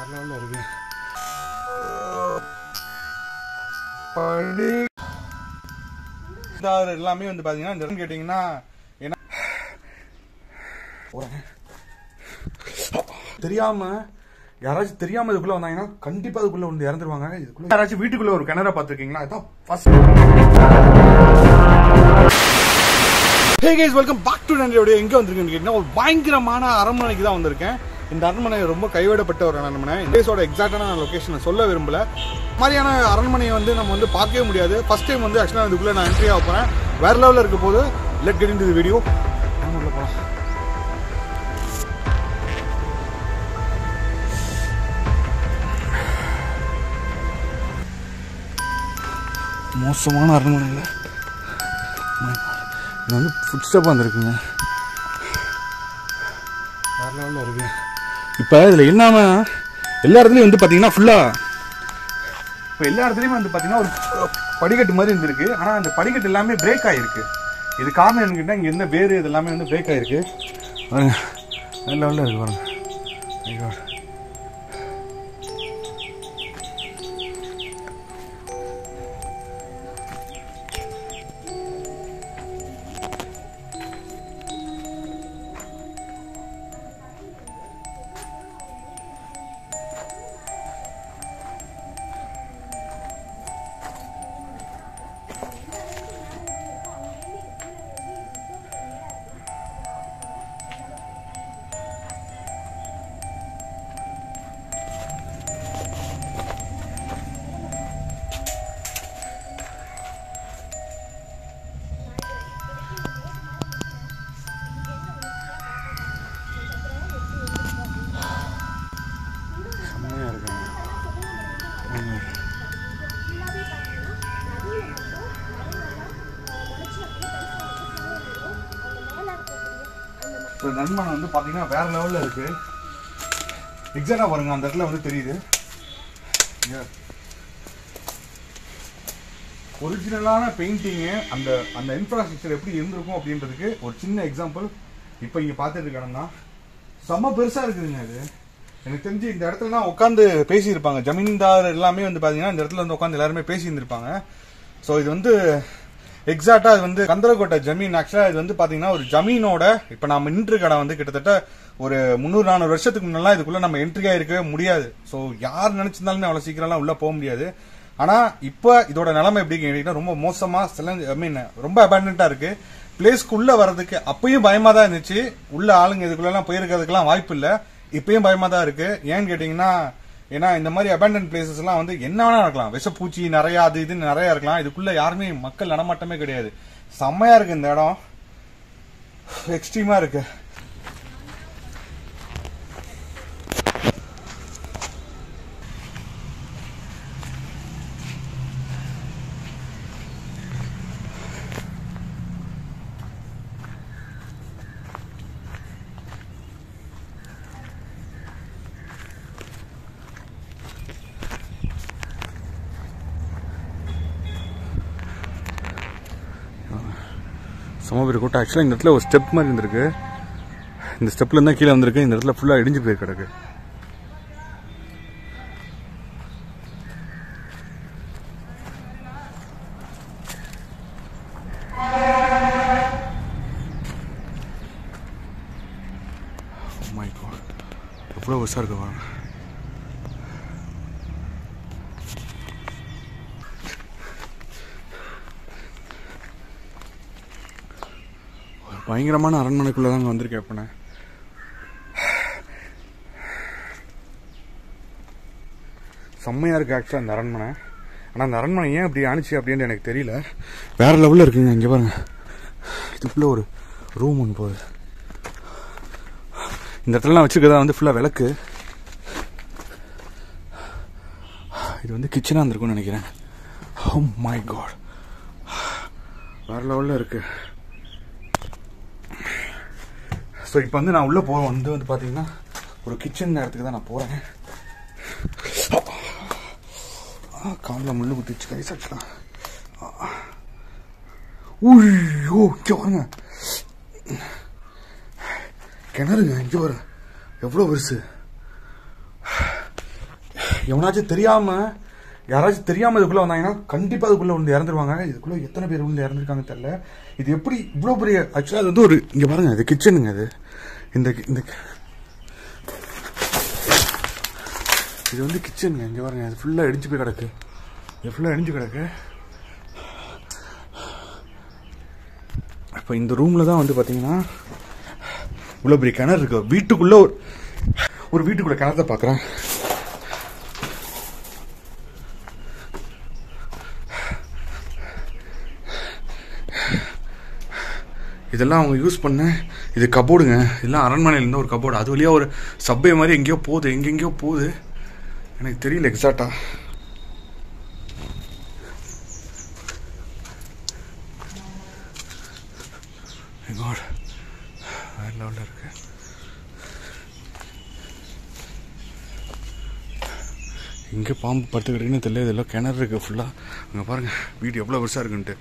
லெவலில் இருக்கு படி இதாவது எல்லாமே வந்து பாத்தீங்கன்னா இந்த இடம் கேட்டீங்கன்னா என்ன ஒரு- தெரியாம யாராச்சும் தெரியாம இதுக்குள்ள வந்தாங்கன்னா கண்டிப்பா அதுக்குள்ள வந்து இறந்துருவாங்க இதுக்குள்ள யாராச்சும் வீட்டுக்குள்ள ஒரு கிணற பாத்துருக்கீங்களா இதான் first hey guys welcome back to நன்றியோட எங்க வந்திருக்கேன்னு கேட்டீங்கன்னா ஒரு பயங்கரமான அரண்மனைக்கு தான் வந்திருக்கேன் இந்த அரண்மனை ரொம்ப கைவிடப்பட்ட ஒரு அரண்மனை இந்த பிளேஸோட எக்ஸாக்டான லொகேஷனை சொல்ல விரும்பல இந்த மாதிரியான அரண்மனையை வந்து நம்ம வந்து பார்க்கவே முடியாது ஃபர்ஸ்ட் டைம் வந்து ஆக்சுவலாக இதுக்குள்ள நான் என்ட்ரி ஆக போறேன் வேற லெவலில் இருக்க போது லெட் கெட் இன் வீடியோ உள்ள போகலாம் மோசமான அரண்மனையில் இது வந்து ஃபுட் ஸ்டெப் வந்திருக்குங்க வேற லெவலில் இருக்கு இப்போ இதில் என்னன்னா எல்லா இடத்துலையும் வந்து பார்த்தீங்கன்னா ஃபுல்லாக இப்போ எல்லா இடத்துலையுமே வந்து பார்த்தீங்கன்னா ஒரு படிக்கட்டு மாதிரி இருந்திருக்கு ஆனால் அந்த படிக்கட்டு எல்லாமே பிரேக் ஆகிருக்கு இது காரணம் என்னன்னு கேட்டால் இங்கே என்ன வேறு இது எல்லாமே வந்து பிரேக் ஆகிருக்கு பாருங்க வேற லெவலில் இருக்கு பாருங்க My God. செம்மையாக இருக்குங்க ஆமாம். ஸோ நண்பன் வந்து பார்த்தீங்கன்னா வேற லெவலில் இருக்கு எக்ஸாக்டாக பாருங்க அந்த இடத்துல வந்து தெரியுது ஒரிஜினலான பெயிண்டிங்கு அந்த அந்த இன்ஃப்ராஸ்ட்ரக்சர் எப்படி இருந்திருக்கும் அப்படின்றதுக்கு ஒரு சின்ன எக்ஸாம்பிள் இப்போ இங்கே பார்த்துட்டு இருக்க இடம் தான் செம்ம பெருசாக இருக்குதுங்க இது எனக்கு தெரிஞ்சு இந்த இடத்துல தான் உட்காந்து பேசியிருப்பாங்க ஜமீன்தார் எல்லாமே வந்து பார்த்தீங்கன்னா இந்த இடத்துல வந்து உட்காந்து எல்லாருமே பேசியிருந்திருப்பாங்க ஸோ இது வந்து எக்ஸாக்டா இது வந்து கந்தரக்கோட்டை ஜமீன் ஆக்சுவலா இது வந்து பாத்தீங்கன்னா ஒரு ஜமீனோட இப்ப நாம நின்று கடை வந்து கிட்டத்தட்ட ஒரு முந்நூறு நானூறு வருஷத்துக்கு முன்னெல்லாம் இதுக்குள்ள நம்ம என்ட்ரி ஆயிருக்கவே முடியாது ஸோ யார் நினைச்சிருந்தாலுமே அவ்வளவு சீக்கிரம்லாம் உள்ள போக முடியாது ஆனா இப்ப இதோட நிலைமை எப்படி கேட்டீங்கன்னா ரொம்ப மோசமா ஐ மீன் ரொம்ப அபேண்டா இருக்கு பிளேஸ்க்குள்ள வர்றதுக்கு அப்பயும் பயமா தான் இருந்துச்சு உள்ள ஆளுங்க இதுக்குள்ள எல்லாம் போயிருக்கிறதுக்கெல்லாம் வாய்ப்பு இல்ல இப்பயும் பயமா தான் இருக்கு ஏன்னு கேட்டீங்கன்னா ஏன்னா இந்த மாதிரி அபேண்டன் பிளேசஸ் எல்லாம் வந்து என்ன வேணா இருக்கலாம் விஷப்பூச்சி நிறைய அது இதுன்னு நிறைய இருக்கலாம் இதுக்குள்ள யாருமே மக்கள் நடமாட்டமே கிடையாது செம்மையா இருக்கு இந்த இடம் எக்ஸ்ட்ரீமா இருக்கு செம பெரிய கூட்டம் ஆக்சுவலாக இந்த இடத்துல ஒரு ஸ்டெப் மாதிரி இருந்திருக்கு இந்த ஸ்டெப்ல இருந்தா கீழே வந்திருக்கு இந்த இடத்துல ஃபுல்லா இடிஞ்சு போய் கிடக்கு Oh my God. எவ்வளோ பெருசாக இருக்கு பாருங்க ஒரு பயங்கரமான அரண்மனைக்குள்ள தாங்க வந்திருக்கேன் இப்போ நான் செம்மையா இருக்கு ஆக்சுவலாக அந்த அரண்மனை ஆனால் அந்த அரண்மனை ஏன் இப்படி ஆணிச்சு அப்படின்னு எனக்கு தெரியல வேற லெவலில் இருக்குங்க இங்கே பாருங்க இதுக்குள்ள ஒரு ரூம் ஒன்று போகுது இந்த இடத்துலலாம் வச்சிருக்கதா வந்து ஃபுல்லாக விளக்கு இது வந்து கிச்சனாக இருந்திருக்கும்னு நினைக்கிறேன் ஓ மை காட் வேற லெவலில் இருக்கு ஸோ இப்போ வந்து நான் உள்ளே போகிறேன் வந்து வந்து பார்த்தீங்கன்னா ஒரு கிச்சன் நேரத்துக்கு தான் நான் போகிறேன் காலில் முள்ளு குத்திச்சு கை சாச்சலாம் ஐயோ இங்கே பாருங்க கிணறுங்க இங்கே பாருங்க எவ்வளோ பெருசு எவனாச்சும் தெரியாம யாராச்சும் தெரியாம இதுக்குள்ள வந்தாங்கன்னா கண்டிப்பா அதுக்குள்ள வந்து இறந்துருவாங்க இதுக்குள்ள எத்தனை பேர் வந்து இறந்துருக்காங்க தெரியல இது எப்படி இவ்வளவு பெரிய ஆக்சுவலா அது வந்து ஒரு இங்க பாருங்க இது கிச்சனுங்க அது இந்த இந்த இது வந்து கிச்சனுங்க இங்க பாருங்க இது ஃபுல்லா இடிஞ்சு போய் கிடக்கு இது ஃபுல்லா இடிஞ்சு கிடக்கு இப்போ இந்த ரூம்ல தான் வந்து பாத்தீங்கன்னா இவ்வளவு பெரிய கிணறு இருக்கு வீட்டுக்குள்ள ஒரு ஒரு வீட்டுக்குள்ள கிணத்தை பாக்குறேன் இதெல்லாம் அவங்க யூஸ் பண்ண இது கபோர்டுங்க இதெல்லாம் அரண்மனையில இருந்த ஒரு கபோர்டு அது வழியா ஒரு சப்பை மாதிரி எங்கேயோ போகுது எங்கெங்கேயோ போகுது எனக்கு தெரியல எக்ஸாக்டா God. வேற லெவலில் இருக்கு எங்கே பாம்பு படுத்துக்கிட்டுன்னு தெரியல இதெல்லாம் கிணறு இருக்கு ஃபுல்லாக அங்கே பாருங்க வீடு எவ்வளோ பெருசாக இருக்குன்ட்டு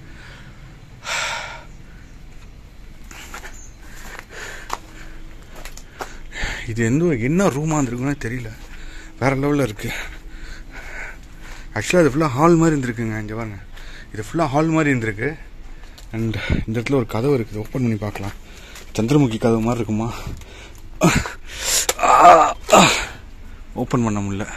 இது எந்த என்ன ரூமாக இருந்திருக்குன்னு தெரியல வேற லெவலில் இருக்கு ஆக்சுவலாக இது ஃபுல்லாக ஹால் மாதிரி இருந்திருக்குங்க இங்கே பாருங்க இது ஃபுல்லாக ஹால் மாதிரி இருந்திருக்கு அண்ட் இந்த இடத்துல ஒரு கதவு இருக்குது ஓப்பன் பண்ணி பார்க்கலாம் சந்திரமுகி கதவு மாதிரி இருக்குமா ஓப்பன் பண்ண முடியல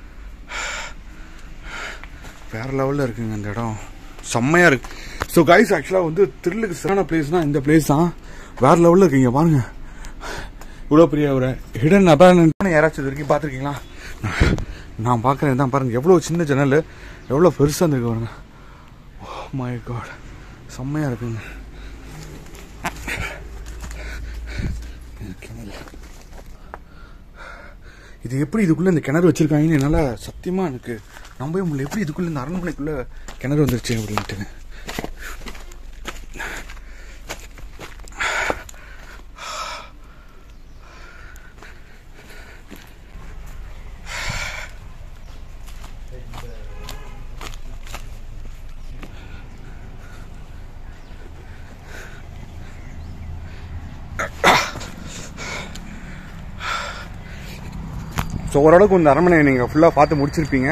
வேற லெவலில் இருக்குங்க இந்த இடம் செம்மையா இருக்கு ஸோ கைஸ் ஆக்சுவலாக வந்து த்ரில்லுக்கு சரியான பிளேஸ்னா இந்த பிளேஸ் தான் வேற லெவலில் இருக்குங்க பாருங்க இவ்வளோ பெரிய ஒரு ஹிடன் அபேரன் யாராச்சும் இது வரைக்கும் பார்த்துருக்கீங்களா நான் பார்க்குறேன் தான் பாருங்க எவ்வளோ சின்ன ஜன்னல் எவ்வளோ பெருசாக இருந்திருக்கு பாருங்க மை காட் செம்மையா இருக்குங்க கிணறு. இது எப்படி இதுக்குள்ள இந்த கிணறு வச்சிருக்காங்கன்னு என்னால சத்தியமா எனக்கு நம்பவே முடியல எப்படி இதுக்குள்ள இந்த அரண்மனைக்குள்ள கிணறு வந்துருச்சு அப்படின்ட்டு ஸோ ஓரளவுக்கு இந்த அரண்மனையை நீங்கள் ஃபுல்லாக பார்த்து முடிச்சிருப்பீங்க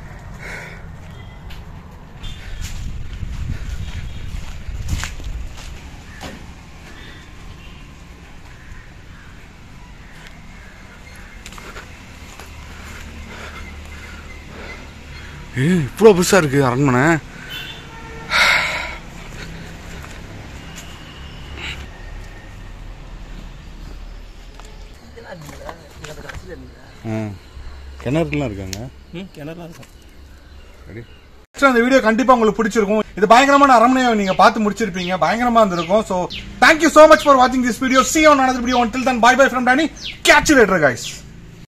ஏ இவ்வளோ பெருசாக இருக்குது அரண்மனை ம் கிணறுலாம் இருக்காங்க ம் கிணறுலாம் இருக்கும் ரெடி அந்த வீடியோ கண்டிப்பா உங்களுக்கு பிடிச்சிருக்கும் இது பயங்கரமான அரண்மனையை நீங்க பார்த்து முடிச்சிருப்பீங்க பயங்கரமா இருந்திருக்கும் so thank you so much for watching this video see you on another video until then bye bye from danny catch you later guys